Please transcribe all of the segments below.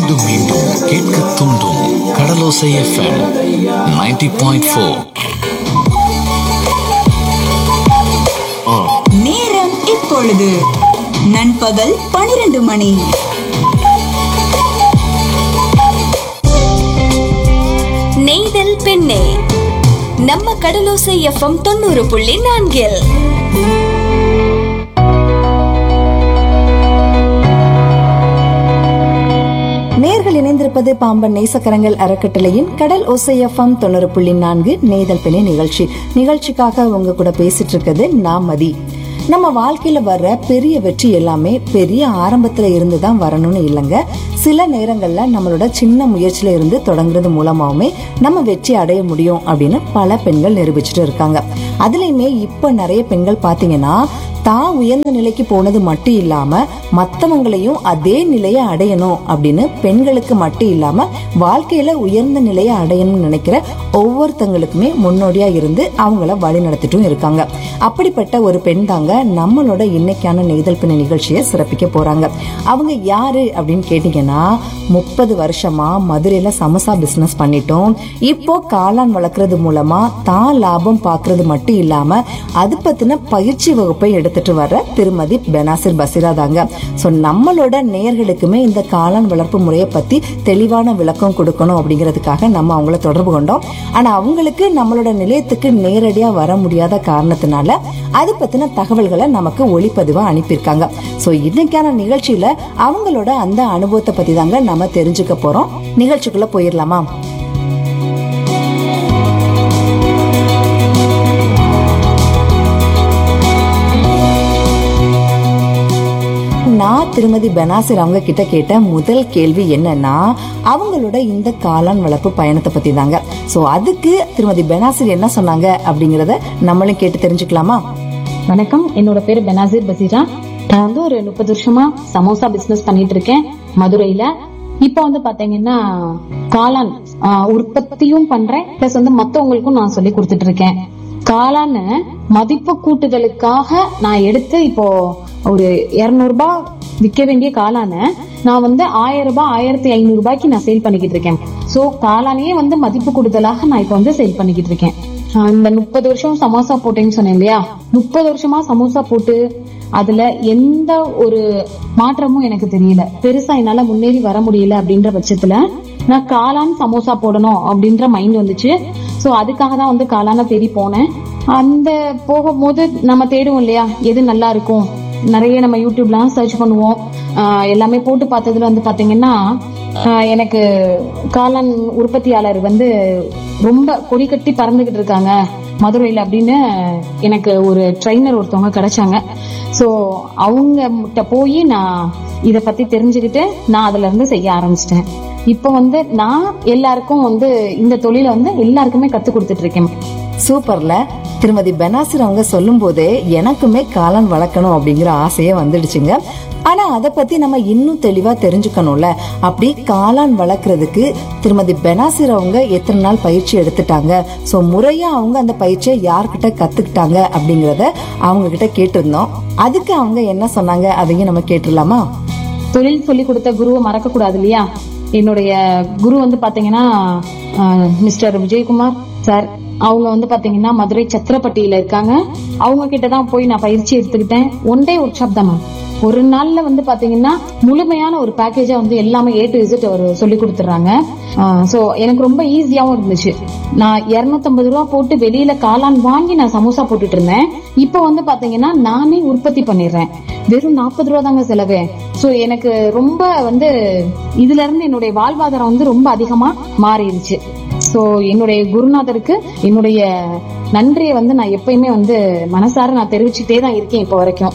மீண்டும் மீண்டும் கேட்க தூண்டும் கடலோசை எஃப்எம் 90.4 பாயிண்ட் ஃபோர் நேரம் இப்பொழுது நண்பகல் பனிரெண்டு மணி நெய்தல் பெண்ணே நம்ம கடலோசை எஃப்எம் தொண்ணூறு புள்ளி நான்கில் நேர்கள் இணைந்திருப்பது பாம்பன் நேசக்கரங்கள் அறக்கட்டளையின் கடல் ஓசையஃபம் தொண்ணூறு புள்ளி நான்கு நேதல் பிணை நிகழ்ச்சி நிகழ்ச்சிக்காக உங்க கூட பேசிட்டு இருக்கிறது நான் மதி நம்ம வாழ்க்கையில வர்ற பெரிய வெற்றி எல்லாமே பெரிய ஆரம்பத்துல இருந்து தான் வரணும்னு இல்லைங்க சில நேரங்கள்ல நம்மளோட சின்ன முயற்சியில இருந்து தொடங்குறது மூலமாவுமே நம்ம வெற்றி அடைய முடியும் அப்படின்னு பல பெண்கள் நிரூபிச்சுட்டு இருக்காங்க அதுலயுமே இப்ப நிறைய பெண்கள் பாத்தீங்கன்னா தான் உயர்ந்த நிலைக்கு போனது மட்டும் இல்லாம மத்தவங்களையும் அதே நிலையை அடையணும் அப்படின்னு பெண்களுக்கு மட்டும் இல்லாம வாழ்க்கையில உயர்ந்த நிலையை அடையணும்னு நினைக்கிற ஒவ்வொருத்தங்களுக்குமே முன்னோடியா இருந்து அவங்கள வழி நடத்திட்டும் இருக்காங்க அப்படிப்பட்ட ஒரு பெண் தாங்க நம்மளோட இன்னைக்கான நெய்தல் பிணை நிகழ்ச்சியை சிறப்பிக்க போறாங்க அவங்க யாரு அப்படின்னு கேட்டீங்கன்னா முப்பது வருஷமா மதுரையில சமோசா பிசினஸ் பண்ணிட்டோம் இப்போ காளான் வளர்க்கறது மூலமா தான் லாபம் பாக்குறது மட்டும் இல்லாம அது பத்தின பயிற்சி வகுப்பை எடுத்துட்டு வர திருமதி பெனாசிர் பசிரா தாங்க சோ நம்மளோட நேயர்களுக்குமே இந்த காளான் வளர்ப்பு முறையை பத்தி தெளிவான விளக்கம் கொடுக்கணும் அப்படிங்கிறதுக்காக நம்ம அவங்கள தொடர்பு கொண்டோம் ஆனா அவங்களுக்கு நம்மளோட நிலையத்துக்கு நேரடியா வர முடியாத காரணத்தினால அது பத்தின தகவல்களை நமக்கு ஒளிப்பதிவா அனுப்பியிருக்காங்க சோ இன்னைக்கான நிகழ்ச்சியில அவங்களோட அந்த அனுபவத்தை பத்தி தாங்க நம்ம தெரிஞ்சுக்க போறோம் நிகழ்ச்சிக்குள்ள போயிடலாமா நான் திருமதி பெனாசிர் அவங்க கிட்ட கேட்ட முதல் கேள்வி என்னன்னா அவங்களோட இந்த காளான் வளர்ப்பு பயணத்தை பத்தி தாங்க சோ அதுக்கு திருமதி பெனாசிர் என்ன சொன்னாங்க அப்படிங்கறத நம்மளும் கேட்டு தெரிஞ்சுக்கலாமா வணக்கம் என்னோட பேரு பெனாசிர் பசீரா நான் வந்து ஒரு முப்பது வருஷமா சமோசா பிசினஸ் பண்ணிட்டு இருக்கேன் மதுரையில இப்போ வந்து பாத்தீங்கன்னா காளான் ஆஹ், உற்பத்தியும் பண்றேன் பிளஸ் வந்து மத்தவங்களுக்கும் நான் சொல்லி கொடுத்துட்டு இருக்கேன் காளான மதிப்பு கூட்டுதலுக்காக நான் எடுத்து இப்போ ஒரு இருநூறு ரூபாய் விற்க வேண்டிய காளான நான் வந்து ஆயிரம் ரூபாய் ஆயிரத்தி ஐநூறு ரூபாய்க்கு நான் சேல் பண்ணிக்கிட்டு இருக்கேன் சோ காளானையே வந்து மதிப்பு கூடுதலாக நான் இப்போ வந்து சேல் பண்ணிக்கிட்டு இருக்கேன் ஆஹ் இந்த முப்பது வருஷம் சமோசா போட்டேன்னு சொன்னேன் இல்லையா முப்பது வருஷமா சமோசா போட்டு அதுல எந்த ஒரு மாற்றமும் எனக்கு தெரியல பெருசா என்னால முன்னேறி வர முடியல அப்படின்ற பட்சத்துல நான் காளான் சமோசா போடணும் அப்படின்ற மைண்ட் வந்துச்சு சோ அதுக்காக தான் வந்து காளான தேடி போனேன் அந்த போகும்போது நம்ம தேடுவோம் இல்லையா எது நல்லா இருக்கும் நிறைய நம்ம யூடியூப்லாம் சர்ச் பண்ணுவோம் ஆஹ் எல்லாமே போட்டு பார்த்ததுல வந்து பாத்தீங்கன்னா ஆஹ் எனக்கு காளான் உற்பத்தியாளர் வந்து ரொம்ப கொடி கட்டி பறந்துகிட்டு இருக்காங்க மதுரையில அப்படின்னு எனக்கு ஒரு ட்ரைனர் ஒருத்தவங்க கிடைச்சாங்க சோ அவங்க கிட்ட போய் நான் இத பத்தி தெரிஞ்சுக்கிட்டு நான் அதுல இருந்து செய்ய ஆரம்பிச்சிட்டேன் இப்போ வந்து நான் எல்லாருக்கும் வந்து இந்த தொழிலை வந்து எல்லாருக்குமே கத்து கொடுத்துட்டு இருக்கேன் சூப்பர்ல திருமதி பெனாசிர் அவங்க சொல்லும் போதே எனக்குமே காளான் வளர்க்கணும் அப்படிங்கிற ஆசையே வந்துடுச்சுங்க ஆனா அத பத்தி நம்ம இன்னும் தெளிவா தெரிஞ்சுக்கணும்ல அப்படி காளான் வளர்க்கறதுக்கு திருமதி பெனாசிர் அவங்க எத்தனை நாள் பயிற்சி எடுத்துட்டாங்க சோ முறையா அவங்க அந்த பயிற்சியை யார்கிட்ட கத்துக்கிட்டாங்க அப்படிங்கறத அவங்க கிட்ட கேட்டிருந்தோம் அதுக்கு அவங்க என்ன சொன்னாங்க அதையும் நம்ம கேட்டுடலாமா தொழில் சொல்லி கொடுத்த குருவை மறக்க கூடாது இல்லையா என்னுடைய குரு வந்து பாத்தீங்கன்னா ஆஹ், மிஸ்டர் விஜயகுமார் சார் அவங்க வந்து பாத்தீங்கன்னா மதுரை சத்திரப்பட்டியில இருக்காங்க அவங்க கிட்ட தான் போய் நான் பயிற்சி எடுத்துக்கிட்டேன் ஒன் டே ஒர்க் ஷாப் தான் மேம் ஒரு நாள்ல வந்து பாத்தீங்கன்னா முழுமையான ஒரு பேக்கேஜா வந்து எல்லாமே ஏ டு இசட் அவர் சொல்லி கொடுத்துறாங்க சோ எனக்கு ரொம்ப ஈஸியாவும் இருந்துச்சு நான் 250 ரூபா போட்டு வெளியில காளான் வாங்கி நான் சமோசா போட்டுட்டு இருந்தேன் இப்போ வந்து பாத்தீங்கன்னா நானே உற்பத்தி பண்ணிடுறேன் வெறும் நாற்பது ரூபா தாங்க செலவு சோ எனக்கு ரொம்ப வந்து இதுல இருந்து என்னுடைய வாழ்வாதாரம் வந்து ரொம்ப அதிகமா மாறிடுச்சு சோ என்னுடைய குருநாதருக்கு என்னுடைய நன்றியை வந்து நான் எப்பயுமே வந்து மனசார நான் தெரிவிச்சுட்டே தான் இருக்கேன் இப்போ வரைக்கும்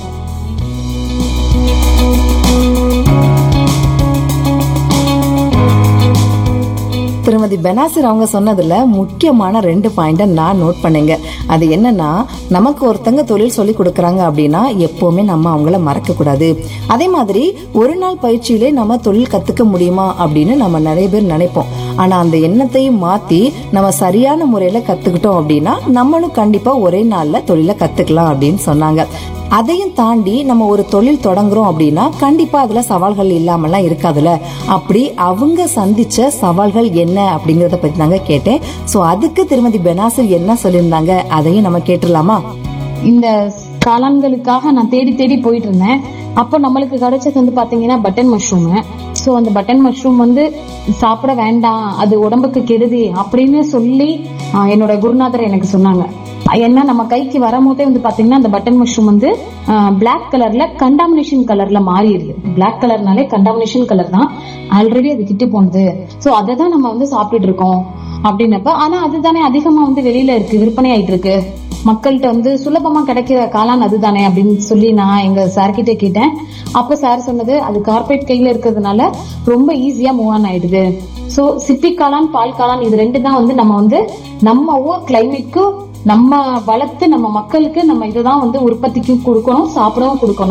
திருமதி பெனாசிர் அவங்க சொன்னதுல முக்கியமான ரெண்டு பாயிண்ட நான் நோட் பண்ணேங்க அது என்னன்னா நமக்கு ஒருத்தங்க தொழில் சொல்லி கொடுக்கறாங்க அப்படின்னா எப்பவுமே நம்ம அவங்கள மறக்க கூடாது அதே மாதிரி ஒரு நாள் பயிற்சியிலே நம்ம தொழில் கத்துக்க முடியுமா அப்படின்னு நம்ம நிறைய பேர் நினைப்போம் ஆனா அந்த எண்ணத்தையும் மாத்தி நம்ம சரியான முறையில கத்துக்கிட்டோம் அப்படின்னா நம்மளும் கண்டிப்பா ஒரே நாள்ல தொழிலை கத்துக்கலாம் அப்படின்னு சொன்னாங்க அதையும் தாண்டி நம்ம ஒரு தொழில் தொடங்குறோம் அப்படின்னா கண்டிப்பா அதுல சவால்கள் இல்லாமலாம் இருக்காதுல்ல அப்படி அவங்க சந்திச்ச சவால்கள் என்ன அப்படிங்கறத பத்தி தாங்க கேட்டேன் சோ அதுக்கு திருமதி பெனாசிர் என்ன சொல்லியிருந்தாங்க அதையும் நம்ம கேட்டுடலாமா இந்த காளான்களுக்காக நான் தேடி தேடி போயிட்டு இருந்தேன் அப்போ நம்மளுக்கு கிடைச்சது வந்து பாத்தீங்கன்னா பட்டன் மஷ்ரூம் சோ அந்த பட்டன் மஷ்ரூம் வந்து சாப்பிட வேண்டாம் அது உடம்புக்கு கெடுதி அப்படின்னு சொல்லி ஆஹ், என்னோட குருநாதர் எனக்கு சொன்னாங்க ஏன்னா நம்ம கைக்கு வரும்போதே வந்து பாத்தீங்கன்னா அந்த பட்டன் மஷ்ரூம் வந்து பிளாக் கலர்ல கண்டாமினேஷன் கலர்ல மாறிடுது பிளாக் கலர்னாலே கண்டாமினேஷன் கலர் தான் ஆல்ரெடி அது கிட்டு போனது சோ அதை தான் நம்ம வந்து சாப்பிட்டுட்டு இருக்கோம் அப்படின்னப்ப ஆனா அதுதானே அதிகமா வந்து வெளியில இருக்கு விற்பனை ஆயிட்டு இருக்கு மக்கள்கிட்ட வந்து சுலபமா கிடைக்கிற காளான் அதுதானே அப்படின்னு சொல்லி நான் எங்க சார் கிட்ட கேட்டேன் அப்ப சார் சொன்னது அது கார்பரேட் கையில இருக்கிறதுனால ரொம்ப ஈஸியா மூவ் ஆன் ஆயிடுது சோ சிப்பி காளான் பால் காளான் இது ரெண்டு தான் வந்து நம்ம வந்து நம்ம ஊர் கிளைமேட்க்கு நம்ம வளர்த்து நம்ம மக்களுக்கு நம்ம இதுதான் வந்து உற்பத்திக்கு கொடுக்கணும் சாப்பிடவும் கொடுக்கணும்